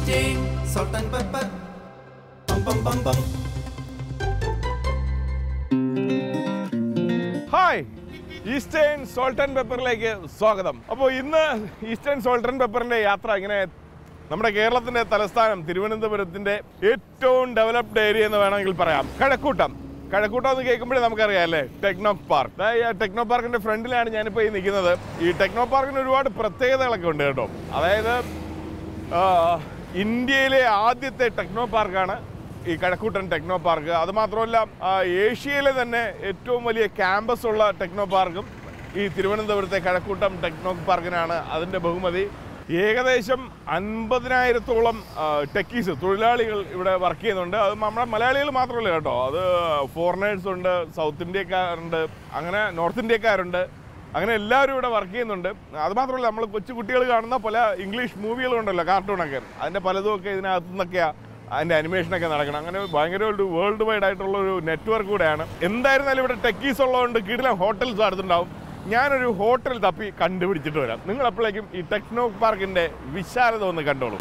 Eastern salt and pepper. Bum bum bum bum. Hi eastern salt and പെപ്പറിലേക്ക് സ്വാഗതം അപ്പോൾ ഇന്ന് ഈസ്റ്റേൺ സോൾട്ട് ആൻഡ് പെപ്പറിന്റെ യാത്ര ഇങ്ങനെ നമ്മുടെ കേരളത്തിന്റെ തലസ്ഥാനം തിരുവനന്തപുരത്തിന്റെ ഏറ്റവും ഡെവലപ്ഡ് ഏരിയ എന്ന് വേണമെങ്കിൽ പറയാം കഴക്കൂട്ടം കഴക്കൂട്ടം എന്ന് കേൾക്കുമ്പോഴേ നമുക്കറിയാം അല്ലേ ടെക്നോ പാർക്ക് ദാ ഈ ടെക്നോ പാർക്കിന്റെ ഫ്രണ്ടിലാണ് ഞാനിപ്പോൾ ഈ നിൽക്കുന്നത് ഈ ടെക്നോ പാർക്കിന് ഒരുപാട് പ്രത്യേകതകളൊക്കെ ഉണ്ട് കേട്ടോ അതായത് ആ, ഇന്ത്യയിലെ ആദ്യത്തെ ടെക്നോ പാർക്കാണ് ഈ കഴക്കൂട്ടൻ ടെക്നോ പാർക്ക് അതുമാത്രമല്ല ആ, ഏഷ്യയിലെ തന്നെ ഏറ്റവും വലിയ ക്യാമ്പസ് ഉള്ള ടെക്നോ പാർക്കും ഈ തിരുവനന്തപുരത്തെ കഴക്കൂട്ടം ടെക്നോ പാർക്കിനാണ് അതിൻ്റെ ബഹുമതി ഏകദേശം അൻപതിനായിരത്തോളം ടെക്കീസ് തൊഴിലാളികൾ ഇവിടെ വർക്ക് ചെയ്യുന്നുണ്ട് അത് നമ്മുടെ മലയാളികൾ മാത്രമല്ല കേട്ടോ അത് ഫോറിനേഴ്സ് ഉണ്ട് സൗത്ത് ഇന്ത്യക്കാരുണ്ട് അങ്ങനെ നോർത്ത് ഇന്ത്യക്കാരുണ്ട് അങ്ങനെ എല്ലാവരും ഇവിടെ വർക്ക് ചെയ്യുന്നുണ്ട് അത് മാത്രമല്ല നമ്മൾ കൊച്ചു കുട്ടികൾ കാണുന്ന പല ഇംഗ്ലീഷ് മൂവികളുണ്ടല്ലോ കാർട്ടൂണൊക്കെ അതിൻ്റെ പലതും ഒക്കെ ഇതിനകത്തു നിന്നൊക്കെയാണ് അതിൻ്റെ അനിമേഷനൊക്കെ നടക്കണം അങ്ങനെ ഭയങ്കര ഒരു വേൾഡ് വൈഡ് ആയിട്ടുള്ള ഒരു നെറ്റ്വർക്ക് കൂടെയാണ് എന്തായിരുന്നാലും ഇവിടെ ടെക്കീസ് ഉള്ളതുകൊണ്ട് കിടിലം ഹോട്ടൽസ് അടുത്തുണ്ടാവും ഞാനൊരു ഹോട്ടൽ തപ്പി കണ്ടുപിടിച്ചിട്ട് വരാം നിങ്ങൾ അപ്പോഴേക്കും ഈ ടെക്നോ പാർക്കിൻ്റെ വിശാലത ഒന്ന് കണ്ടോളൂ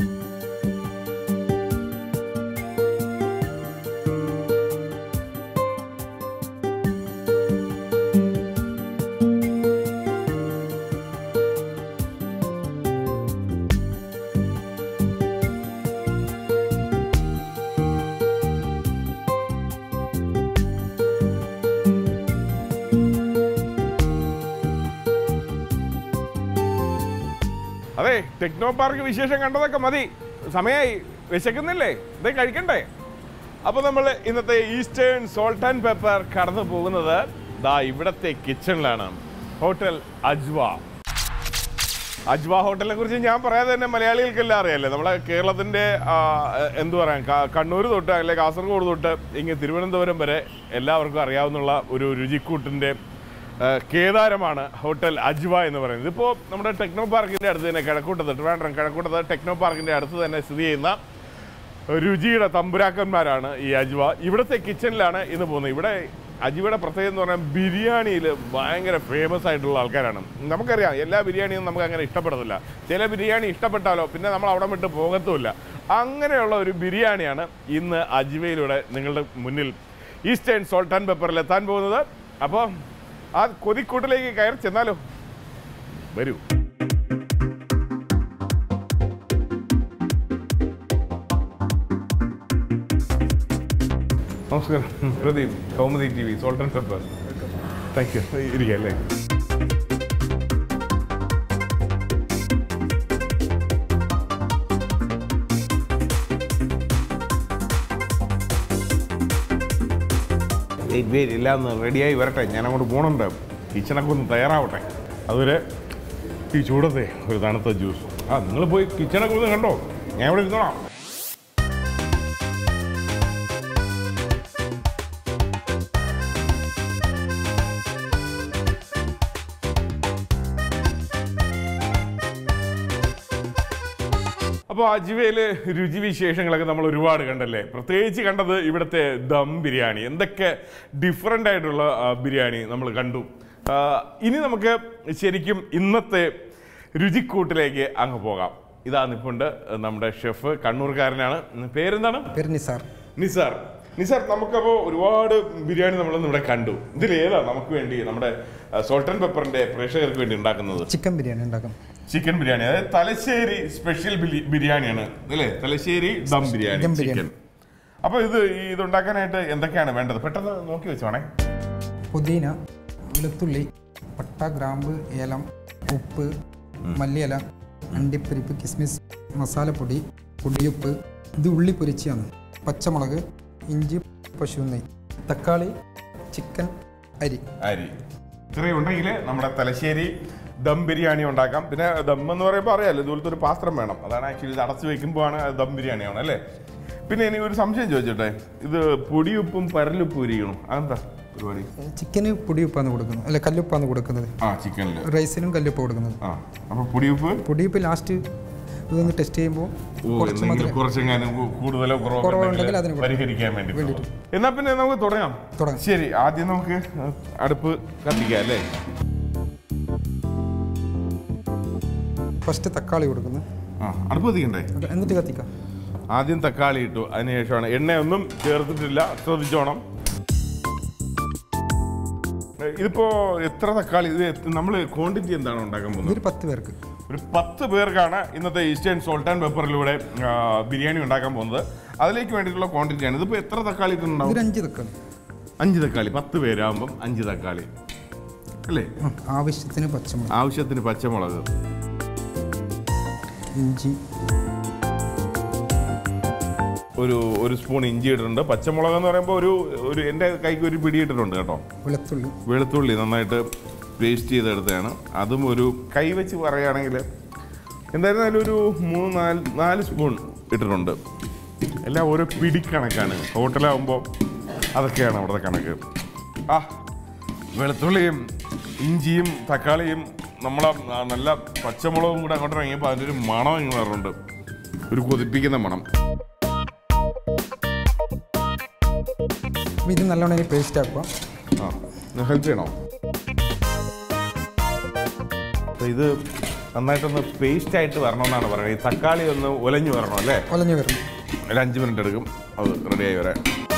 അതെ ടെക്നോ പാർക്ക് വിശേഷം കണ്ടതൊക്കെ മതി സമയമായി വിശക്കുന്നില്ലേ ഇതേ കഴിക്കണ്ടേ അപ്പോൾ നമ്മൾ ഇന്നത്തെ ഈസ്റ്റേൺ സോൾട്ട് ആൻഡ് പെപ്പർ കടന്നു പോകുന്നത് ദാ ഇവിടത്തെ കിച്ചണിലാണ് ഹോട്ടൽ അജ്വ അജ്വ ഹോട്ടലിനെ കുറിച്ച് ഞാൻ പറയാതെ തന്നെ മലയാളികൾക്കെല്ലാം അറിയാലേ നമ്മളെ കേരളത്തിന്റെ ആ, എന്തു പറയാൻ ക- കണ്ണൂർ തൊട്ട് അല്ലെ കാസർഗോഡ് തൊട്ട് ഇങ്ങ് തിരുവനന്തപുരം വരെ എല്ലാവർക്കും അറിയാവുന്ന ഒരു രുചിക്കൂട്ടിന്റെ ആ, കേദാരമാണ് ഹോട്ടൽ അജ്വ എന്ന് പറയുന്നത് ഇപ്പോൾ നമ്മുടെ ടെക്നോ പാർക്കിന്റെ അടുത്ത് തന്നെ കിഴക്കൂട്ടത്ത് ട്രിവാൻഡ്രം കിഴക്കൂട്ടത്ത് ടെക്നോ പാർക്കിന്റെ അടുത്ത് തന്നെ സ്ഥിതി ചെയ്യുന്ന രുചിയുടെ തമ്പുരാക്കന്മാരാണ് ഈ അജ്വ ഇവിടുത്തെ കിച്ചണിലാണ് ഇന്ന് പോകുന്നത് ഇവിടെ അജ്വയുടെ പ്രത്യേകത എന്ന് പറഞ്ഞാൽ ബിരിയാണിയിൽ ഭയങ്കര ഫേമസ് ആയിട്ടുള്ള ആൾക്കാരാണ് നമുക്കറിയാം എല്ലാ ബിരിയാണിയും നമുക്ക് അങ്ങനെ ഇഷ്ടപ്പെടത്തില്ല ചില ബിരിയാണി ഇഷ്ടപ്പെട്ടാലോ പിന്നെ നമ്മൾ അവിടെ വിട്ട് പോകത്തുമില്ല അങ്ങനെയുള്ള ഒരു ബിരിയാണിയാണ് ഇന്ന് അജ്വയിലൂടെ നിങ്ങളുടെ മുന്നിൽ ഈസ്റ്റേൺ സോൾട്ട് ആൻഡ് പെപ്പറിൽ എത്താൻ പോകുന്നത് അപ്പോൾ ആ കൊതിക്കൂട്ടിലേക്ക് കയറി ചെന്നാലോ വരൂ നമസ്കാരം Pradeep Kaumudi T V salt and pepper thank you ഇരിക്കല്ലേ എല്ലാം ഒന്ന് റെഡിയായി വരട്ടെ ഞാൻ അങ്ങോട്ട് പോകണുണ്ട് കിച്ചണൊക്കെ ഒന്ന് തയ്യാറാവട്ടെ അതുവരെ ഈ ചൂടത്തെ ഒരു തണുത്ത ജ്യൂസ് ആ നിങ്ങൾ പോയി കിച്ചണൊക്കെ ഒന്ന് കണ്ടോ ഞാൻ ഇവിടെ ഇരുന്നോളാം അപ്പോൾ അജ്വയില് രുചി വിശേഷങ്ങളൊക്കെ നമ്മൾ ഒരുപാട് കണ്ടല്ലേ പ്രത്യേകിച്ച് കണ്ടത് ഇവിടുത്തെ ദം ബിരിയാണി എന്തൊക്കെ ഡിഫറെൻ്റ് ആയിട്ടുള്ള ആ, ബിരിയാണി നമ്മൾ കണ്ടു ആ, ഇനി നമുക്ക് ശരിക്കും ഇന്നത്തെ രുചിക്കൂട്ടിലേക്ക് അങ്ങ് പോകാം ഇതാ നിപ്പുണ്ട് നമ്മുടെ ഷെഫ് കണ്ണൂർക്കാരനാണ് പേരെന്താണ് പേര് നിസാർ നിസാർ നിസാർ നമുക്കപ്പോൾ ഒരുപാട് ബിരിയാണി നമ്മളൊന്ന് ഇവിടെ കണ്ടു ഇതിൽ ഏതാ നമുക്ക് വേണ്ടി നമ്മുടെ സോൾട്ട് ആൻഡ് പെപ്പറിന്റെ പ്രേക്ഷകർക്ക് വേണ്ടി ഉണ്ടാക്കുന്നത് ചിക്കൻ ബിരിയാണി ഉണ്ടാക്കും ചിക്കൻ ബിരിയാണി അതായത് തലശ്ശേരി സ്പെഷ്യൽ ബിലി- ബിരിയാണിയാണ് അല്ലേ തലശ്ശേരി ദം ബിരിയാണി ദം ബിരിയാണി. ചിക്കൻ അപ്പൊ ഇത് ഈ ഇതുണ്ടാക്കാനായിട്ട് എന്തൊക്കെയാണ് വേണ്ടത് പെട്ടെന്ന് നോക്കി വെച്ചോണേ പുതിന വെളുത്തുള്ളി പട്ട ഗ്രാമ്പ് ഏലം ഉപ്പ് മല്ലിയില അണ്ടിപ്പരിപ്പ് കിസ്മിസ് മസാലപ്പൊടി പൊടിയുപ്പ് ഇത് ഉള്ളി പൊരിച്ചതാണ് പച്ചമുളക് ഇഞ്ചി പശു നെയ് തക്കാളി ചിക്കൻ അരി അരി ഇത്രയും ഉണ്ടെങ്കിൽ നമ്മുടെ തലശ്ശേരി ദം ബിരിയാണി ഉണ്ടാക്കാം പിന്നെ ദം എന്ന് പറയുമ്പോൾ അറിയാലോ ഇതുപോലത്തെ ഒരു പാത്രം വേണം അതാണ് ആക്ച്വലി ഇത് അടച്ചു വെക്കുമ്പോഴാണ് അത് ദം ബിരിയാണി ആവണം അല്ലേ പിന്നെ എനിക്ക് ഒരു സംശയം ചോദിച്ചോട്ടെ ഇത് പൊടിയുപ്പും പരലുപ്പും ഇരിക്കണം അതെന്താ പരിപാടി ചിക്കന് പൊടിയുപ്പാണ് കൊടുക്കുന്നത് അല്ല കല്ലുപ്പാണ് കൊടുക്കുന്നത് ആ ചിക്കനിൽ റൈസിനും കല്ലുപ്പ് കൊടുക്കുന്നത് ആ അപ്പൊ പൊടിയുപ്പ് പൊടിയുപ്പ് ലാസ്റ്റ് ഇതൊന്ന് ടെസ്റ്റ് ചെയ്യുമ്പോൾ ഓ കുറച്ച് എന്തെങ്കിലും മധുരം കുറച്ചെങ്ങാനും കൂ- കൂടുതലോ കുറവോ കുറവുണ്ടെങ്കിൽ ഉണ്ടെങ്കിൽ അതിന് കൊടുക്കാം. പരിഹരിക്കാൻ വേണ്ടി വേണ്ടിയിട്ട്. എന്നാ പിന്നെ നമുക്ക് തുടങ്ങാം തുടങ്ങാം. ശരി ആദ്യം നമുക്ക് അടുപ്പ് കത്തിക്കാം അല്ലേ ഫസ്റ്റ് തക്കാളി കൊടുക്കുന്നു ആ അടുപ്പ് കത്തിക്കണ്ടേ എന്നിട്ട് കത്തിക്കാം ആദ്യം തക്കാളി ഇട്ടു അതിനുശേഷമാണ് എണ്ണയൊന്നും ചേർത്തിട്ടില്ല ശ്രദ്ധിച്ചോണം ഇതിപ്പോ എത്ര തക്കാളി ഇത് നമ്മൾ ക്വാണ്ടിറ്റി എന്താണ് ഉണ്ടാക്കാൻ പോകുന്നത് ഇതൊരു പത്ത് പേർക്ക് ഒരു പത്ത് പേർക്കാണ് ഇന്നത്തെ ഈസ്റ്റേൺ സോൾട്ട് ആൻഡ് പെപ്പറിലൂടെ ആ, ബിരിയാണി ഉണ്ടാക്കാൻ പോകുന്നത് അതിലേക്ക് വേണ്ടിയിട്ടുള്ള ക്വാണ്ടിറ്റിയാണ് ഇതിപ്പോൾ എത്ര തക്കാളി ഇട്ടുണ്ടാവും ഇതൊരു അഞ്ച് തക്കാളി അഞ്ച് തക്കാളി പത്ത് പേരാകുമ്പം അഞ്ച് തക്കാളി അല്ലേ ആ, ആവശ്യത്തിന് പച്ചമുളക് ആവശ്യത്തിന് പച്ചമുളക് ഇഞ്ചി ഒരു ഒരു സ്പൂൺ ഇഞ്ചി ഇട്ടിട്ടുണ്ട് പച്ചമുളക് എന്ന് പറയുമ്പോൾ ഒരു ഒരു എൻ്റെ കൈക്ക് ഒരു പിടി ഇട്ടിട്ടുണ്ട് കേട്ടോ വെളുത്തുള്ളി വെളുത്തുള്ളി നന്നായിട്ട് പേസ്റ്റ് ചെയ്തെടുത്തതാണ് അതും ഒരു കൈ വെച്ച് പറയുകയാണെങ്കിൽ എന്തായിരുന്നാലും ഒരു മൂന്ന് നാല് നാല് സ്പൂൺ ഇട്ടിട്ടുണ്ട് എല്ലാം ഓരോ പിടിക്കണക്കാണ് ഹോട്ടലാകുമ്പോൾ അതൊക്കെയാണ് അവിടുത്തെ കണക്ക് ആ വെളുത്തുള്ളിയും ഇഞ്ചിയും തക്കാളിയും നമ്മളെ ആ, നല്ല പച്ചമുളകും കൂടെ അങ്ങോട്ട് ഇറങ്ങിയപ്പോൾ അതിൻ്റെ ഒരു മണം ഇങ്ങനെ വരുന്നുണ്ട് ഒരു കൊതിപ്പിക്കുന്ന മണം അപ്പോൾ ഇത് നല്ലോണം പേസ്റ്റ് ആക്കുക ആ ഹെൽപ്പ് ചെയ്യണോ അപ്പൊ ഇത് നന്നായിട്ടൊന്ന് പേസ്റ്റ് ആയിട്ട് വരണമെന്നാണ് പറയുന്നത് ഈ തക്കാളി ഒന്ന് ഉലഞ്ഞു വരണം അല്ലേ ഒലഞ്ഞു വരണം ഒരു അഞ്ച് മിനിറ്റ് എടുക്കും അത് റെഡിയായി വരാൻ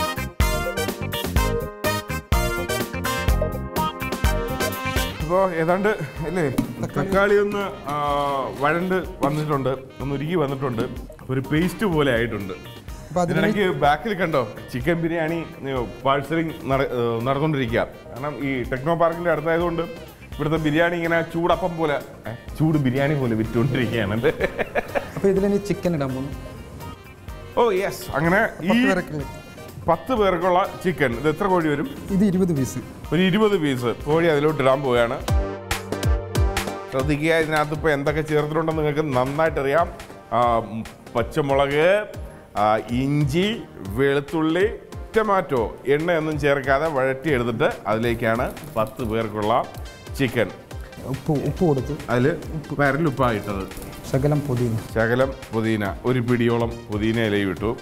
ഇപ്പോൾ ഏതാണ്ട് അല്ലേ തക്കാളി ഒന്ന് ആ, വഴണ്ട് വന്നിട്ടുണ്ട് ഒന്ന് ഉരുകി വന്നിട്ടുണ്ട് ഒരു പേസ്റ്റ് പോലെ ആയിട്ടുണ്ട് അപ്പോൾ അതിന് ഇതിനിടയ്ക്ക് ബാക്കിൽ കണ്ടോ ചിക്കൻ ബിരിയാണി പാഴ്സലിംഗ് നടന്നുകൊണ്ടിരിക്കുക കാരണം ഈ ടെക്നോ പാർക്കിന്റെ അടുത്തായതുകൊണ്ട് ഇവിടുത്തെ ബിരിയാണി ഇങ്ങനെ ചൂടപ്പം പോലെ ഏ, ചൂട് ബിരിയാണി പോലെ വിറ്റുകൊണ്ടിരിക്കുകയാണ് അപ്പോൾ ഇതിലിനി ചിക്കൻ ഇടാൻ പോകുന്നു ഓ യെസ് അങ്ങനെ ഈ പത്ത് പേർക്ക് പത്ത് പേർക്കുള്ള ചിക്കൻ ഇത് എത്ര കോഴി വരും ഇത് ഇരുപത് പീസ് ഒരു ഇരുപത് പീസ് കോഴി അതിലോട്ട് ഇടാൻ പോവുകയാണ് ശ്രദ്ധിക്കുക ഇതിനകത്ത് ഇപ്പോൾ എന്തൊക്കെ ചേർത്തിട്ടുണ്ടെന്ന് നിങ്ങൾക്ക് നന്നായിട്ട് അറിയാം ആ, ഉം, പച്ചമുളക് ആ, ഇഞ്ചി വെളുത്തുള്ളി ടൊമാറ്റോ എണ്ണയൊന്നും ചേർക്കാതെ വഴറ്റി എടുത്തിട്ട് അതിലേക്കാണ് പത്ത് പേർക്കുള്ള ചിക്കൻ ഉപ്പ് ഉപ്പ് കൊടുത്ത് അതിൽ പരലുപ്പാണ് ഇട്ടത് ശകലം പൊതിയുന്നു ശകലം പുതിന ഒരു പിടിയോളം പുതിന ഇലയും ഇട്ടു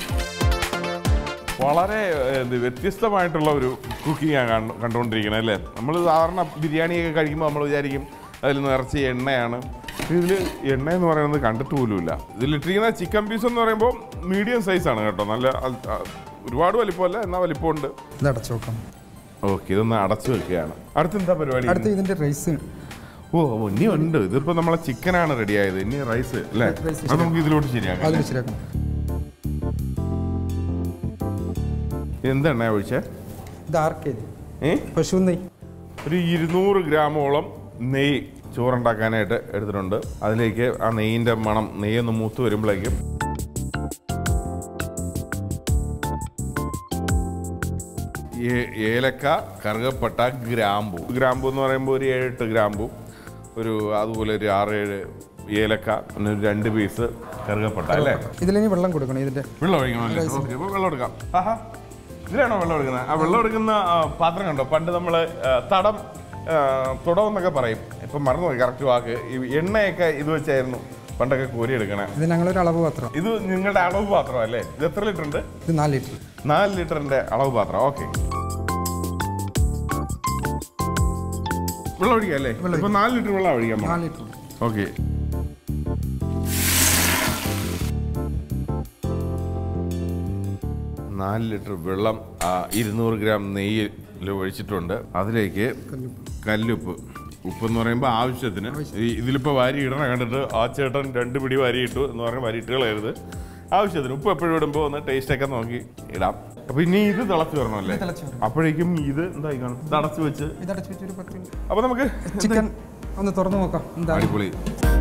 വളരെ ഏഹ്, ഇത് വ്യത്യസ്തമായിട്ടുള്ള ഒരു കുക്കിംഗ് ആണ് കണ്ടു- കണ്ടുകൊണ്ടിരിക്കുന്നത് അല്ലേ നമ്മൾ സാധാരണ ബിരിയാണിയൊക്കെ കഴിക്കുമ്പോൾ നമ്മൾ വിചാരിക്കും അതിൽ നിറച്ച് എണ്ണയാണ് ഇതിൽ എണ്ണ എന്ന് പറയുന്നത് കണ്ടിട്ട് പോലുമില്ല ഇതിലിട്ടിരിക്കുന്ന ചിക്കൻ പീസ് എന്ന് പറയുമ്പോൾ മീഡിയം സൈസാണ് കേട്ടോ നല്ല അത്- ആ, ഒരുപാട് വലിപ്പമല്ല എന്നാൽ വലിപ്പമുണ്ട് ഇത് അടച്ചു വെക്കാം ഓക്കെ ഇതൊന്ന് അടച്ചു വെക്കുകയാണ് അടുത്തെന്താ പരിപാടി അടുത്ത ഇതിൻ്റെ റൈസ് ഓ ഓ, ഇനി ഉണ്ട് ഇതിപ്പോ നമ്മളെ ചിക്കനാണ് റെഡി ആയത് ഇനി റൈസ് അല്ലേ റൈസ് അത് നമുക്ക് ഇതിലോട്ട് ശരിയാക്കാം അതിൽ ശരിയാക്കണം എന്തെണ്ണ ഒഴിച്ചേ ഇത് ആർക്കേത് ഏ പശു നെയ് ഒരു ഇരുന്നൂറ് ഗ്രാമോളം നെയ്യ് ചോറുണ്ടാക്കാനായിട്ട് എടുത്തിട്ടുണ്ട് അതിലേക്ക് ആ നെയ്യിൻ്റെ മണം നെയ്യൊന്ന് മൂത്ത് വരുമ്പോഴേക്കും ഏ- ഏലക്ക കറുകപ്പട്ട ഗ്രാമ്പു ഗ്രാമ്പു എന്ന് പറയുമ്പോൾ ഒരു ഏഴെട്ട് ഗ്രാമ്പു ഒരു അതുപോലെ ഒരു ആറ് ഏഴ് ഏലക്ക പിന്നെ ഒരു രണ്ട് പീസ് കറുകപ്പട്ട അല്ലേ ഇതിലിനി വെള്ളം കൊടുക്കണം ഇതിൻ്റെ വെള്ളം ഒഴിക്കണമല്ലേ ഓക്കെ അപ്പോൾ വെള്ളം എടുക്കാം ആഹാ ഇതിലാണോ വെള്ളം എടുക്കുന്നത് ആ വെള്ളം എടുക്കുന്ന ആ, പാത്രം കണ്ടോ പണ്ട് നമ്മൾ തടം ആ, തുടം എന്നൊക്കെ പറയും ഇപ്പം മറന്നുപോയി കറക്റ്റ് വാക്ക് ഈ എണ്ണയൊക്കെ ഇത് വെച്ചായിരുന്നു പണ്ടൊക്കെ കോരി എടുക്കണേ ഇത് ഞങ്ങളൊരു അളവ് പാത്രം ഇത് നിങ്ങളുടെ അളവ് പാത്രം അല്ലേ ഇത് എത്ര ലിറ്റർ ഉണ്ട് ഇത് നാല് ലിറ്റർ നാല് ലിറ്ററിന്റെ അളവ് പാത്രം ഓക്കെ വെള്ളം ഒഴിക്കാം അല്ലേ ഇപ്പൊ നാല് ലിറ്റർ വെള്ളം ഒഴിക്കാം നാല് ലിറ്റർ ഓക്കെ നാല് ലിറ്റർ വെള്ളം ആ, ഇരുന്നൂറ് ഗ്രാം നെയ്യിൽ ഒഴിച്ചിട്ടുണ്ട് അതിലേക്ക് കല്ലുപ്പ് ഉപ്പ് എന്ന് പറയുമ്പോൾ ആവശ്യത്തിന് ഈ ഇതിലിപ്പോൾ വാരി ഇടണ കണ്ടിട്ട് ആ ചേട്ടൻ രണ്ട് പിടി വാരി ഇട്ടു എന്ന് പറഞ്ഞാൽ വാരി ഇട്ട് കളയരുത് ആവശ്യത്തിന് ഉപ്പ് എപ്പോഴും ഇടുമ്പോൾ ഒന്ന് ടേസ്റ്റ് ഒക്കെ നോക്കി ഇടാം അപ്പൊ ഇനി ഇത് തിളച്ച് വരണമല്ലേ ഇത് തിളച്ച് വരണം. അപ്പോഴേക്കും ഇത് എന്തായി കാണും ഇത് അടച്ചു വെച്ച് ഇത് അടച്ചു വെച്ചൊരു പത്ത് മിനിറ്റ് അപ്പൊ നമുക്ക് ചിക്കൻ ഒന്ന് തുറന്നു നോക്കാം എന്താ അടിപൊളി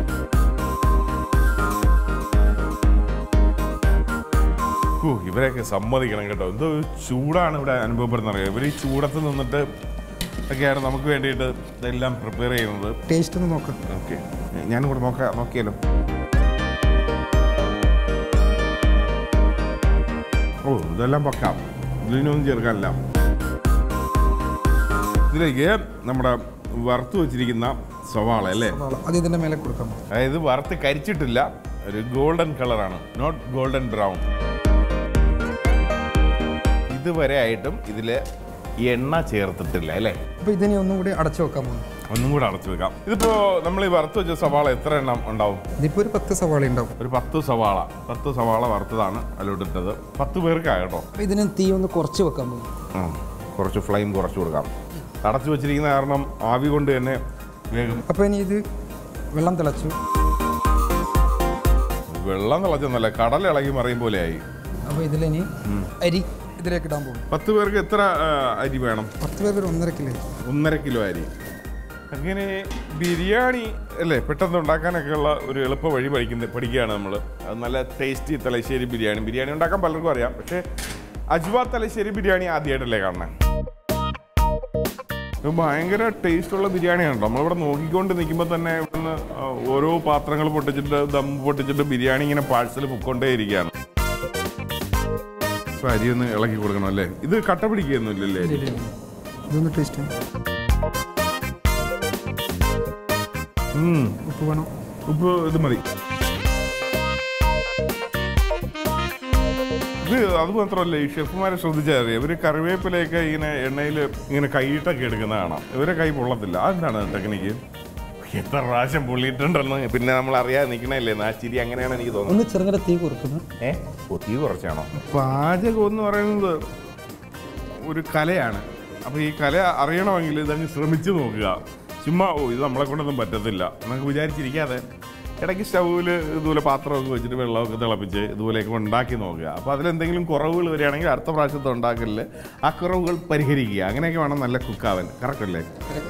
ഓ ഇവരെയൊക്കെ സമ്മതിക്കണം കേട്ടോ എന്തോ ഒരു ചൂടാണ് ഇവിടെ അനുഭവപ്പെടുന്നത് അറിയാം ഇവർ ഈ ചൂടത്ത് നിന്നിട്ട് ഒക്കെയാണ് നമുക്ക് വേണ്ടിയിട്ട് ഇതെല്ലാം പ്രിപ്പയർ ചെയ്യുന്നത് ടേസ്റ്റ് ഒന്ന് നോക്കാം ഓക്കെ ഞാനും കൂടെ നോക്കാം നോക്കിയാലോ ഓ ഇതെല്ലാം പക്കാം ഇതിനൊന്നും ചേർക്കാനില്ല ഇതിലേക്ക് നമ്മുടെ വറുത്ത് വെച്ചിരിക്കുന്ന സവാള അല്ലേ സവാള. അത് ഇതിൻ്റെ മേലെ കൊടുക്കാം അതായത് വറുത്ത് കരിച്ചിട്ടില്ല ഒരു ഗോൾഡൻ കളറാണ് നോട്ട് ഗോൾഡൻ ബ്രൗൺ ഇതുവരെ ആയിട്ടും ഇതിൽ എണ്ണ ചേർത്തിട്ടില്ല അല്ലേ അപ്പോൾ ഇതിനെ ഒന്നും കൂടി അടച്ചു വെക്കാൻ പോകുന്നു ഒന്നും കൂടെ അടച്ചു വെക്കാം ഇതിപ്പോ നമ്മൾ ഈ വറുത്ത് വെച്ച സവാള എത്ര എണ്ണം ഉണ്ടാവും ഇതിപ്പോൾ ഒരു പത്ത് സവാള ഉണ്ടാവും ഒരു പത്ത് സവാള പത്ത് സവാള വറുത്തതാണ് അതിലോട്ടിട്ടത് പത്ത് പേർക്കാണ് കേട്ടോ അപ്പോൾ ഇതിന് തീ ഒന്ന് കുറച്ച് വെക്കാൻ പോകും ആ, കുറച്ച് ഫ്ലെയിം കുറച്ച് കൊടുക്കാം അടച്ചു വെച്ചിരിക്കുന്ന കാരണം ആവി കൊണ്ട് തന്നെ വേഗം അപ്പോൾ ഇനി ഇത് വെള്ളം തിളച്ചു വെള്ളം തിളച്ചെന്നല്ല കടൽ ഇളകി മറിയും പോലെയായി അപ്പോൾ ഇതിലിനി അരി ഇതിലേക്ക് ഇടാൻ പോകും പത്ത് പേർക്ക് എത്ര ആ, അരി വേണം പത്ത് പേർക്ക് ഒരു ഒന്നര കിലോ ഒന്നര കിലോ അരി അങ്ങനെ ബിരിയാണി അല്ലേ പെട്ടെന്ന് ഉണ്ടാക്കാനൊക്കെയുള്ള ഒരു എളുപ്പ വഴി പഠിക്കുന്ന പഠിക്കുകയാണ് നമ്മൾ അത് നല്ല ടേസ്റ്റി തലശ്ശേരി ബിരിയാണി ബിരിയാണി ഉണ്ടാക്കാൻ പലർക്കും അറിയാം പക്ഷേ അജ്വ തലശ്ശേരി ബിരിയാണി ആദ്യമായിട്ടല്ലേ കാണുന്നത് ഇത് ഭയങ്കര ടേസ്റ്റുള്ള ബിരിയാണിയാണ് നമ്മളിവിടെ നോക്കിക്കൊണ്ട് നിൽക്കുമ്പോൾ തന്നെ ഇവിടുന്ന് ആ, ഓരോ പാത്രങ്ങൾ പൊട്ടിച്ചിട്ട് ദം പൊട്ടിച്ചിട്ട് ബിരിയാണി ഇങ്ങനെ പാഴ്സൽ പൊക്കൊണ്ടേ ഇരിക്കുകയാണ് ഇപ്പൊ അരി ഒന്ന് ഇളക്കി കൊടുക്കണം അല്ലേ ഇത് കട്ട പിടിക്കുകയൊന്നുമില്ലല്ലേ അരി ഇതൊന്ന് ടേസ്റ്റ് ഉം ഉപ്പ് വേണം ഉപ്പ് ഇത് മതി ഇത് അത് മാത്രമല്ല ഈ ഷെഫുമാരെ ശ്രദ്ധിച്ചാൽ അറിയാം ഇവര് കറിവേപ്പിലയൊക്കെ ഇങ്ങനെ എണ്ണയിൽ ഇങ്ങനെ കൈയിട്ടൊക്കെ എടുക്കുന്ന കാണാം ഇവരെ കൈ പൊള്ളത്തില്ല അതെന്താണ് ടെക്നിക്ക് എത്ര പ്രാവശ്യം പൊള്ളിയിട്ടുണ്ടെന്ന് പിന്നെ നമ്മൾ അറിയാതെ നിൽക്കണല്ലേ ആ ചിരി അങ്ങനെയാണ് എനിക്ക് തോന്നുന്നത് ഒന്ന് ചെറുങ്ങനെ തീ കൊടുക്കുന്നു ഏ ഓ, തീ കുറച്ചാണോ പാചകം എന്ന് പറയുന്നത് ഒരു കലയാണ് അപ്പോൾ ഈ കല അറിയണമെങ്കിൽ ഇതങ്ങ് ശ്രമിച്ചു നോക്കുക ചുമ്മാ ഓ ഇത് നമ്മളെ കൊണ്ടൊന്നും പറ്റത്തില്ല എന്നൊക്കെ വിചാരിച്ചിരിക്കാതെ ഇടയ്ക്ക് സ്റ്റൗവിൽ ഇതുപോലെ പാത്രമൊക്കെ വെച്ചിട്ട് വെള്ളമൊക്കെ തിളപ്പിച്ച് ഇതുപോലെയൊക്കെ ഉണ്ടാക്കി നോക്കുക അപ്പോൾ അതിലെന്തെങ്കിലും കുറവുകൾ വരികയാണെങ്കിൽ അടുത്ത പ്രാവശ്യത്തെ ഉണ്ടാക്കലിൽ ആ കുറവുകൾ പരിഹരിക്കുക അങ്ങനെയൊക്കെ വേണം നല്ല കുക്കാവൻ കറക്റ്റ് അല്ലേ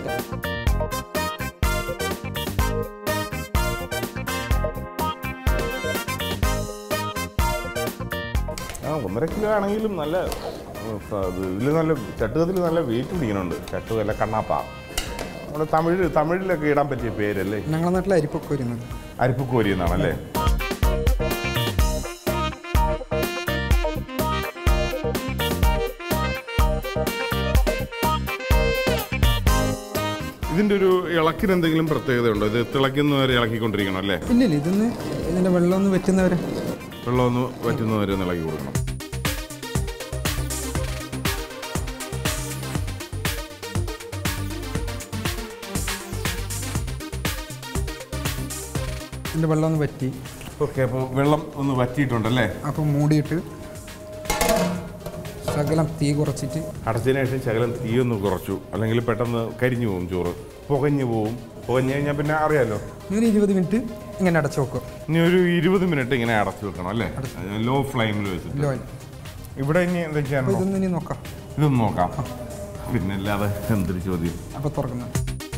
ആ ഒന്നര കിലോ ആണെങ്കിലും നല്ല ഇതിൽ നല്ല ചട്ടുകത്തിൽ നല്ല വെയിറ്റ് പിടിക്കുന്നുണ്ട് ചട്ടു അല്ല കണ്ണാപ്പ നമ്മുടെ തമിഴ് തമിഴിലൊക്കെ ഇടാൻ പറ്റിയ പേരല്ലേ ഞങ്ങളുടെ നാട്ടിൽ അരിപ്പൊക്കെ വരുന്നത് അരിപ്പുക്കോരി എന്നാണല്ലേ ഇതിന്റെ ഒരു ഇളക്കിന് എന്തെങ്കിലും പ്രത്യേകത ഉണ്ടോ ഇത് തിളയ്ക്കുന്നവരെ ഇളക്കിക്കൊണ്ടിരിക്കണം അല്ലേ ഇല്ലില്ല ഇതൊന്ന് ഇതിൻ്റെ വെള്ളം ഒന്ന് വെറ്റുന്നവരെ വെള്ളം ഒന്ന് വറ്റുന്നവരെ ഒന്ന് ഇളക്കി കൊടുക്കണം ഇതിൻ്റെ വെള്ളം ഒന്ന് വറ്റി ഓക്കെ അപ്പോൾ വെള്ളം ഒന്ന് വറ്റിയിട്ടുണ്ടല്ലേ അപ്പോൾ മൂടിയിട്ട് ശകലം തീ കുറച്ചിട്ട് അടച്ചതിന് ശേഷം ശകലം തീയൊന്ന് കുറച്ചു അല്ലെങ്കിൽ പെട്ടെന്ന് കരിഞ്ഞു പോകും ചോറ് പുകഞ്ഞു പോവും പുകഞ്ഞു കഴിഞ്ഞാൽ പിന്നെ അറിയാലോ ഒരു ഇരുപത് മിനിറ്റ് ഇങ്ങനെ അടച്ചു വെക്കുക ഇനി ഒരു ഇരുപത് മിനിറ്റ് ഇങ്ങനെ അടച്ചു വെക്കണം അല്ലേ ലോ ഫ്ലെയിമിൽ വെച്ചിട്ട് ലോ ഇവിടെ ഇനി അപ്പോൾ എന്തൊക്കെയാണോ ഇതൊന്ന് ഇനി നോക്കാം ഇതൊന്ന് നോക്കാം പിന്നെ അല്ലാതെ എന്തൊരു ചോദ്യം അപ്പോൾ തുറക്കുന്നത്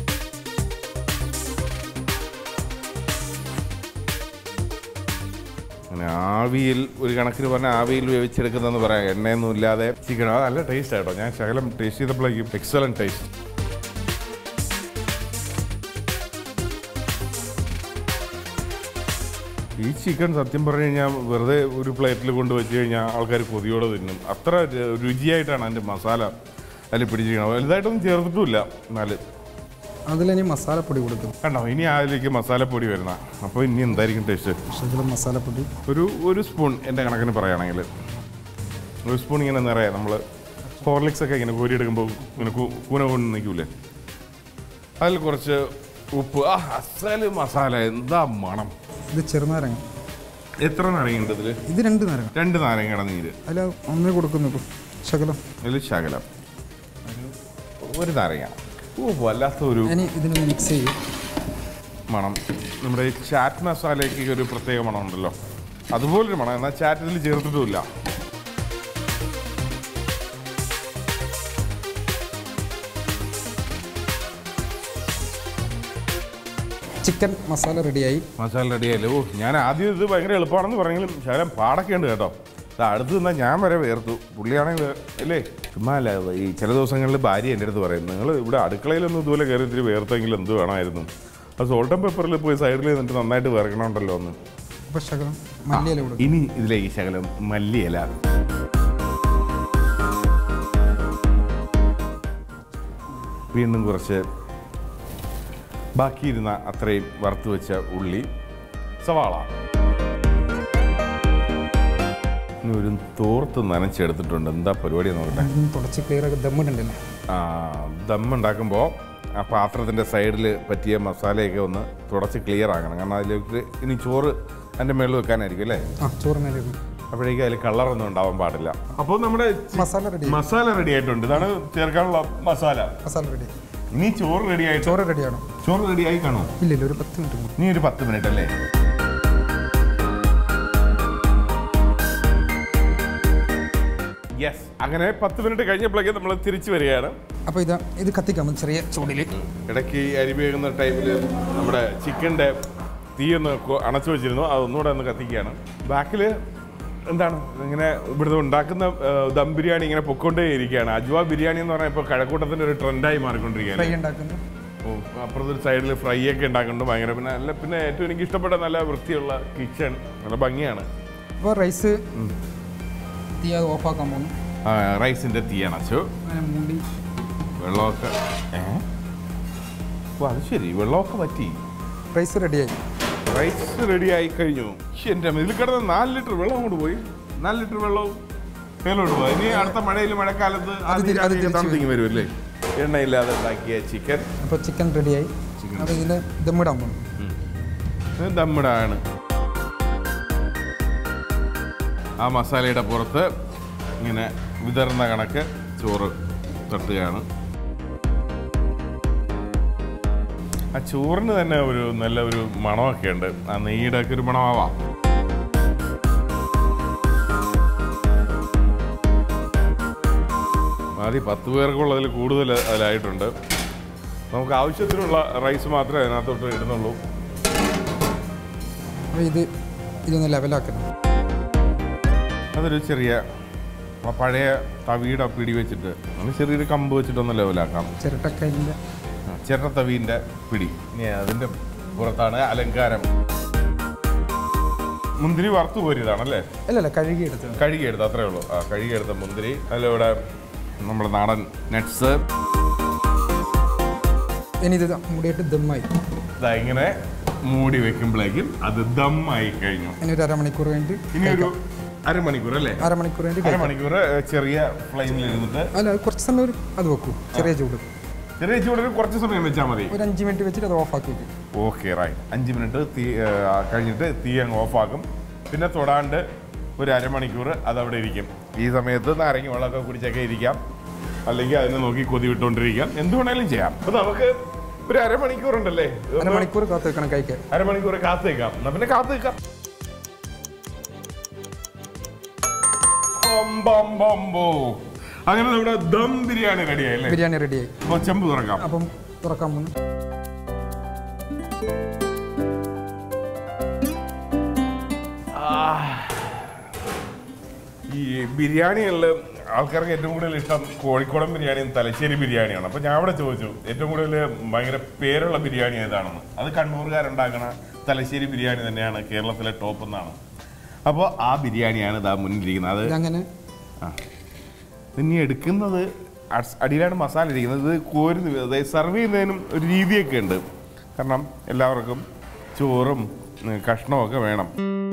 അങ്ങനെ ആവിയിൽ ഒരു കണക്കിന് പറഞ്ഞാൽ ആവിയിൽ വേവിച്ചെടുക്കുന്നതെന്ന് പറയാം എണ്ണയൊന്നും ഇല്ലാതെ ചിക്കൻ അത് നല്ല ടേസ്റ്റ് ആട്ടോ ഞാൻ ശകലം ടേസ്റ്റ് ചെയ്തപ്പോഴേക്കും എക്സലന്റ് ടേസ്റ്റ് ഈ ചിക്കൻ സത്യം പറഞ്ഞു കഴിഞ്ഞാൽ വെറുതെ ഒരു പ്ലേറ്റിൽ കൊണ്ട് വെച്ച് കഴിഞ്ഞാൽ ആൾക്കാർ കൊതിയോടെ തിന്നും അത്ര ര- രുചിയായിട്ടാണ് അതിൻ്റെ മസാല അതിൽ പിടിച്ചിരിക്കുന്നത് വലുതായിട്ടൊന്നും ചേർത്തിട്ടുമില്ല എന്നാൽ അതിലിനി മസാലപ്പൊടി കൊടുക്കും കണ്ടോ ഇനി അതിലേക്ക് മസാലപ്പൊടി വരുന്ന അപ്പോൾ ഇനി എന്തായിരിക്കും ടേസ്റ്റ് ശകലം മസാലപ്പൊടി ഒരു ഒരു സ്പൂൺ എൻ്റെ കണക്കിന് പറയുകയാണെങ്കിൽ ഒരു സ്പൂൺ ഇങ്ങനെ നിറയെ നമ്മൾ ഹോർലിക്സ് ഒക്കെ ഇങ്ങനെ കോരിയെടുക്കുമ്പോൾ ഇങ്ങനെ കൂ- കൂന കൊണ്ട് നിൽക്കൂലേ അതിൽ കുറച്ച് ഉപ്പ് ആ അസല് മസാല എന്താ മണം ഇത് ചെറുനാരങ്ങ എത്ര നാരങ്ങയുണ്ട് ഇതിൽ ഇത് രണ്ട് നാരങ്ങ രണ്ട് നാരങ്ങയുടെ നീര് അതിൽ ഒന്ന് കൊടുക്കുന്നു ഇപ്പോൾ ശകലം അതിൽ ശകലം ഒരു നാരങ്ങ ഓ വല്ലാത്ത ഒരു ഇനി ഇതിനൊന്ന് മിക്സ് ചെയ്യും മണം നമ്മുടെ ഈ ചാറ്റ് മസാലയ്ക്ക് ഒരു പ്രത്യേക മണം ഉണ്ടല്ലോ അതുപോലൊരു മണം എന്നാൽ ചാറ്റ് ഇതിൽ ചേർത്തിട്ടുമില്ല ചിക്കൻ മസാല റെഡിയായി മസാല റെഡിയായില്ലേ ഓ ഞാൻ ആദ്യം ഇത് ഭയങ്കര എളുപ്പമാണെന്ന് പറഞ്ഞെങ്കിലും ശകലം പാടൊക്കെ ഉണ്ട് കേട്ടോ ഇത് അടുത്ത് നിന്നാൽ ഞാൻ വരെ വേർത്തു പുള്ളിയാണെങ്കിൽ അല്ലേ ചുമ്മാ അല്ല ഈ ചില ദിവസങ്ങളിൽ ഭാര്യ എൻ്റെ അടുത്ത് പറയും നിങ്ങൾ ഇവിടെ അടുക്കളയിലൊന്നും ഇതുപോലെ കയറി ഇത്തിരി വേർത്തെങ്കിൽ എന്ത് വേണമായിരുന്നു അത് സോൾട്ട് ആൻഡ് പെപ്പറിൽ പോയി സൈഡിൽ നിന്നിട്ട് നന്നായിട്ട് വേർക്കണമുണ്ടല്ലോ ഒന്ന് അപ്പോൾ ശകലം മല്ലിയില കൊടുക്കും ഇനി ഇതിലേക്ക് ശകലം മല്ലിയില വീണ്ടും കുറച്ച് ബാക്കിയിരുന്ന അത്രയും വറുത്ത് വെച്ച ഉള്ളി സവാള ഇനി ഒരു തോർത്ത് നനച്ചെടുത്തിട്ടുണ്ട് എന്താ പരിപാടി നോക്കട്ടെ ഇതൊന്ന് തുടച്ച് ക്ലിയർ ആക്കി ദമ്മിടണ്ടല്ലോ ആ ദം ഉണ്ടാക്കുമ്പോൾ ആ പാത്രത്തിൻ്റെ സൈഡിൽ പറ്റിയ മസാലയൊക്കെ ഒന്ന് തുടച്ച് ക്ലിയർ ആക്കണം കാരണം അതിലേക്ക് ഇനി ചോറ് അതിൻ്റെ മുകളിൽ വെക്കാനായിരിക്കും അല്ലേ ആ ചോറ് മേലെ വെക്കും. അപ്പോഴേക്കും അതിൽ കളറൊന്നും ഉണ്ടാവാൻ പാടില്ല അപ്പോൾ നമ്മുടെ ചി- മസാല റെഡി മസാല റെഡി ആയിട്ടുണ്ട് ഇതാണ് ചേർക്കാനുള്ള മസാല മസാല റെഡി ഇനി ചോറ് റെഡി ആയിട്ട് ചോറ് റെഡിയാണോ ചോറ് റെഡി ആയി കാണുമോ ഇല്ല ഇല്ല ഒരു പത്ത് മിനിറ്റ് കൂടി ഇനി ഒരു പത്ത് മിനിറ്റ് അല്ലേ യെസ് അങ്ങനെ പത്ത് മിനിറ്റ് കഴിഞ്ഞപ്പോഴേക്കും നമ്മൾ തിരിച്ചു വരികയാണ് അപ്പോൾ ഇതാ ഇത് കത്തിക്കാം ചെറിയ ചൂടിൽ ഇടയ്ക്ക് ഈ അരി വേകുന്ന ടൈമിൽ നമ്മുടെ ചിക്കൻ്റെ തീ ഒന്ന് കൊ- അണച്ചു വെച്ചിരുന്നു അതൊന്നുകൂടെ ഒന്ന് കത്തിക്കുകയാണ് ബാക്കിൽ എന്താണ് ഇങ്ങനെ ഇവിടുന്ന് ഉണ്ടാക്കുന്ന ആ, ദം ബിരിയാണി ഇങ്ങനെ പൊക്കൊണ്ടേ ഇരിക്കുകയാണ് അജ്വ ബിരിയാണി എന്ന് പറഞ്ഞാൽ ഇപ്പോൾ കഴക്കൂട്ടത്തിൻ്റെ ഒരു ട്രെൻഡായി മാറിക്കൊണ്ടിരിക്കുകയാണ് ഫ്രൈ ഉണ്ടാക്കുന്നു ഓ, അപ്പുറത്തെ സൈഡിൽ ഫ്രൈ ഒക്കെ ഉണ്ടാക്കുന്നുണ്ട് ഭയങ്കര പിന്നെ നല്ല പിന്നെ ഏറ്റവും എനിക്ക് ഇഷ്ടപ്പെട്ട നല്ല വൃത്തിയുള്ള കിച്ചൺ നല്ല ഭംഗിയാണ് അപ്പോൾ റൈസ് തീ അത് ഓഫാക്കാൻ പോകുന്നു ആ, റൈസിന്റെ തീ അണച്ചു അങ്ങനെ മൂടി വെള്ളമൊക്കെ ഏ ഓ അത് ശരി വെള്ളമൊക്കെ പറ്റി റൈസ് റെഡിയായി റൈസ് റെഡി ആയി കഴിഞ്ഞു ശ്ശെ, എൻ്റെ അമ്മ, ഇതിൽ കിടന്ന് നാല് ലിറ്റർ വെള്ളം അങ്ങോട്ട് പോയി നാല് ലിറ്റർ വെള്ളവും മേലോട്ട് പോയി ഇനി അടുത്ത മഴയിൽ മഴക്കാലത്ത് അത് തിരി- അത് തിരിച്ച് തണുത്തിങ്ങി വരുമല്ലേ എണ്ണയില്ലാതെ ഉണ്ടാക്കിയ ചിക്കൻ അപ്പോൾ ചിക്കൻ റെഡിയായി അപ്പോൾ ഇതിൽ ദമ്മിടാൻ പോകുന്നു ഇത് ദമ്മിടാണ് ആ മസാലയുടെ പുറത്ത് ഇങ്ങനെ വിതറുന്ന കണക്ക് ചോറ് തട്ടുകയാണ് ആ ചോറിന് തന്നെ ഒരു നല്ല ഒരു മണമൊക്കെ ഉണ്ട് ആ നെയ്യുടെ ഒക്കെ ഒരു മണമാവാം ആദ്യം പത്ത് പേർക്കുള്ളതിൽ കൂടുതൽ അതിലായിട്ടുണ്ട് നമുക്ക് ആവശ്യത്തിനുള്ള റൈസ് മാത്രമേ അതിനകത്തോട്ട് ഇടുന്നുള്ളൂ അപ്പോൾ ഇത് ഇതൊന്ന് ലെവലാക്കണം അതൊരു ചെറിയ ആ പഴയ തവിയുടെ പിടി വെച്ചിട്ട് അങ്ങനെ ചെറിയൊരു കമ്പ് വെച്ചിട്ടൊന്ന് ലെവലാക്കാം ചിരട്ടക്കല്ലിൻ്റെ ആ, ചിരട്ടത്തവീൻ്റെ പിടി ഇനി അതിൻ്റെ പുറത്താണ് അലങ്കാരം മുന്തിരി വറുത്ത് കോരിയതാണല്ലേ അല്ലല്ല കഴുകിയെടുത്തത് കഴുകിയെടുത്ത് അത്രേ ഉള്ളൂ ആ കഴുകിയെടുത്ത മുന്തിരി അതിലൂടെ നമ്മുടെ നാടൻ നട്ട്സ് ഇനി ഇത് മൂടിയിട്ട് ദമ്മായി ഇതാ ഇങ്ങനെ മൂടി വെക്കുമ്പോഴേക്കും അത് ദമ്മായി കഴിഞ്ഞു ഇനി ഒരു അരമണിക്കൂർ കഴിഞ്ഞിട്ട് ഇനി ഒരു അരമണിക്കൂർ അല്ലേ അരമണിക്കൂർ കഴിഞ്ഞിട്ട് കഴിക്കാം. അരമണിക്കൂർ ചെറിയ ഫ്ലെയിമിൽ ഇരുന്നിട്ട് അല്ല അത് കുറച്ച് സമയം ഒരു അത് വെക്കൂ ചെറിയ ചൂട് ചെറിയ ചൂടിൽ കുറച്ച് സമയം വെച്ചാൽ മതി ഒരു അഞ്ച് മിനിറ്റ് വെച്ചിട്ട് അത് ഓഫാക്കി വെക്കും ഓക്കെ റൈറ്റ് അഞ്ച് മിനിറ്റ് തീ ആ, കഴിഞ്ഞിട്ട് തീ അങ്ങ് ഓഫാക്കും പിന്നെ തൊടാണ്ട് ഒരു അരമണിക്കൂർ അതവിടെ ഇരിക്കും ഈ സമയത്ത് നാരങ്ങ വെള്ളമൊക്കെ കുടിച്ചൊക്കെ ഇരിക്കാം അല്ലെങ്കിൽ അതിനെ നോക്കി കൊതി വിട്ടുകൊണ്ടിരിക്കാം എന്ത് വേണേലും ചെയ്യാം അപ്പൊ നമുക്ക് ഒരു അരമണിക്കൂർ ഉണ്ടല്ലേ ഒന്ന് അരമണിക്കൂർ കാത്ത് വെക്കണം കഴിക്കാൻ അരമണിക്കൂർ കാത്തു നിൽക്കാം എന്നാ പിന്നെ കാത്തു നിൽക്കാം ബം, ബം, ബം, ബോ. അങ്ങനെ നമ്മുടെ ദം ബിരിയാണി റെഡിയായി അല്ലേ ബിരിയാണി റെഡിയായി അപ്പൊ ചെമ്പ് തുറക്കാം അപ്പം തുറക്കാൻ പോകുന്നു ഈ ബിരിയാണികളിൽ ആൾക്കാർക്ക് ഏറ്റവും കൂടുതൽ ഇഷ്ടം കോഴിക്കോടൻ ബിരിയാണിയും തലശ്ശേരി ബിരിയാണിയാണ് അപ്പോൾ ഞാൻ അവിടെ ചോദിച്ചു ഏറ്റവും കൂടുതൽ ഭയങ്കര പേരുള്ള ബിരിയാണി ഏതാണെന്ന് അത് കണ്ണൂരുകാരുണ്ടാക്കണ തലശ്ശേരി ബിരിയാണി തന്നെയാണ് കേരളത്തിലെ ടോപ്പ് എന്നാണ് അപ്പോൾ ആ ബിരിയാണിയാണ് ഇതാ മുന്നിലിരിക്കുന്നത് അത് ഇതങ്ങനെ ആ ഇനി എടുക്കുന്നത് അസ്- അടിയിലാണ് മസാല ഇരിക്കുന്നത് ഇത് കോരി അതായത് സെർവ് ചെയ്യുന്നതിനും ഒരു രീതിയൊക്കെ ഉണ്ട് കാരണം എല്ലാവർക്കും ചോറും ഉം, കഷ്ണമൊക്കെ വേണം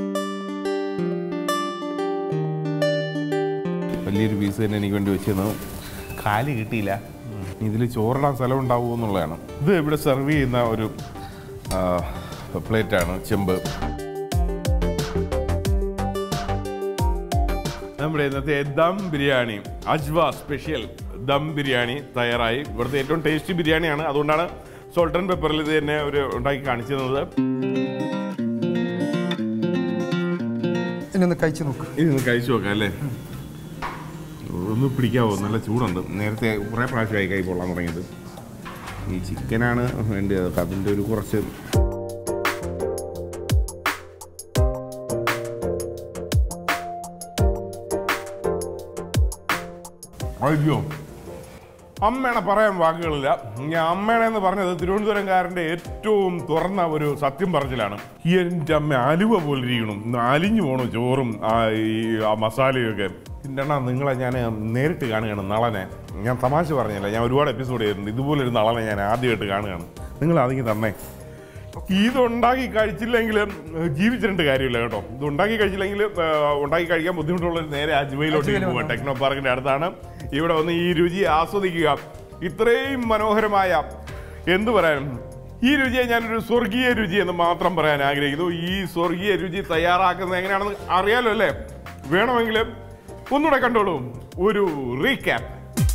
വലിയൊരു പീസ് തന്നെ എനിക്ക് വേണ്ടി വെച്ചിരുന്നു കാല് കിട്ടിയില്ല ഇതിൽ ചോറിടാൻ സ്ഥലം ഉണ്ടാവുമോ എന്നുള്ളതാണ് ഇത് ഇവിടെ സെർവ് ചെയ്യുന്ന ഒരു പ്ലേറ്റാണ് ചെമ്പ് നമ്മുടെ ഇന്നത്തെ ദം ബിരിയാണി അജ്വ സ്പെഷ്യൽ ദം ബിരിയാണി തയ്യാറായി ഇവിടുത്തെ ഏറ്റവും ടേസ്റ്റി ബിരിയാണിയാണ് അതുകൊണ്ടാണ് സോൾട്ട് ആൻഡ് പെപ്പറിൽ ഇത് തന്നെ ഒരു ഉണ്ടാക്കി കാണിച്ചു തന്നത് ഇനി ഒന്ന് കഴിച്ചു നോക്ക് ഇതൊന്ന് കഴിച്ചു നോക്കാം അല്ലേ ഒന്ന് പിടിക്കാവോ നല്ല ചൂടുണ്ട് നേരത്തെ കുറേ പ്രാവശ്യമായി കൈ കൊള്ളാൻ തുടങ്ങിയത് ഈ ചിക്കനാണ് വേണ്ടത് അതിൻ്റെ ഒരു കുറച്ച് അയ്യോ അമ്മേണ പറയാൻ വാക്കുകളില്ല ഞാൻ അമ്മേണ എന്ന് പറഞ്ഞത് തിരുവനന്തപുരംകാരൻ്റെ ഏറ്റവും തുറന്ന ഒരു സത്യം പറച്ചിലാണ് എൻ്റെ അമ്മ അലുവ പോലെ ഇരിക്കണം ഇന്ന് അലിഞ്ഞു പോണു ചോറും ആ ഈ ആ മസാലയും ഒക്കെ എൻ്റെ അണ്ണാ നിങ്ങളെ ഞാൻ നേരിട്ട് കാണുകയാണ് നളനെ ഞാൻ തമാശ പറഞ്ഞില്ല ഞാൻ ഒരുപാട് എപ്പിസോഡ് ചെയ്തിട്ടുണ്ട് ഇതുപോലൊരു നളനെ ഞാൻ ആദ്യമായിട്ട് കാണുകയാണ് നിങ്ങൾ അതിങ്ങ് തന്നേ ഇത് ഉണ്ടാക്കി കഴിച്ചില്ലെങ്കിൽ ജീവിച്ചിട്ട് കാര്യമില്ല കേട്ടോ ഇത് ഉണ്ടാക്കി കഴിച്ചില്ലെങ്കിൽ ഉണ്ടാക്കി കഴിക്കാൻ ബുദ്ധിമുട്ടുള്ളവർ നേരെ അജ്മയിലോട്ട് അജ്മയിൽ പോവുക ടെക്നോ പാർക്കിന്റെ അടുത്താണ് ഇവിടെ വന്ന് ഈ രുചി ആസ്വദിക്കുക ഇത്രയും മനോഹരമായ എന്ത് പറയാൻ ഈ രുചിയെ ഞാനൊരു സ്വർഗീയ രുചി എന്ന് മാത്രം പറയാൻ ആഗ്രഹിക്കുന്നു ഈ സ്വർഗീയ രുചി തയ്യാറാക്കുന്നത് എങ്ങനെയാണെന്ന് അറിയാലോ അല്ലേ വേണമെങ്കിൽ ഒന്നുകൂടെ കണ്ടോളൂ ഒരു റീക്യാപ്പ്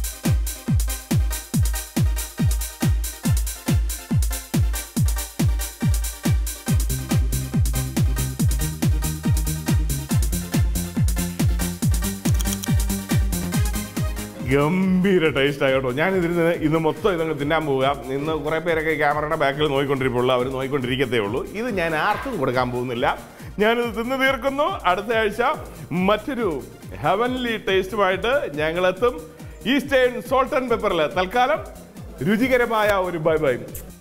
ഗംഭീര ടേസ്റ്റ് ആകട്ടോ ഞാൻ ഇതിരുന്ന് ഇന്ന് മൊത്തം ഇതങ്ങ് തിന്നാൻ പോവുക ഇന്ന് കുറേ പേരൊക്കെ ക്യാമറയുടെ ബാക്കിൽ നോക്കിക്കൊണ്ടിരിപ്പുള്ളൂ അവർ നോക്കിക്കൊണ്ടിരിക്കത്തേ ഉള്ളൂ ഇത് ഞാൻ ആർക്കും കൊടുക്കാൻ പോകുന്നില്ല ഞാനിത് തിന്ന് തീർക്കുന്നു അടുത്ത ആഴ്ച മറ്റൊരു ഹെവൻലി ടേസ്റ്റുമായിട്ട് ഞങ്ങളെത്തും ഈസ്റ്റേൺ സോൾട്ട് ആൻഡ് പെപ്പറിൽ തൽക്കാലം രുചികരമായ ഒരു ബൈ ബൈ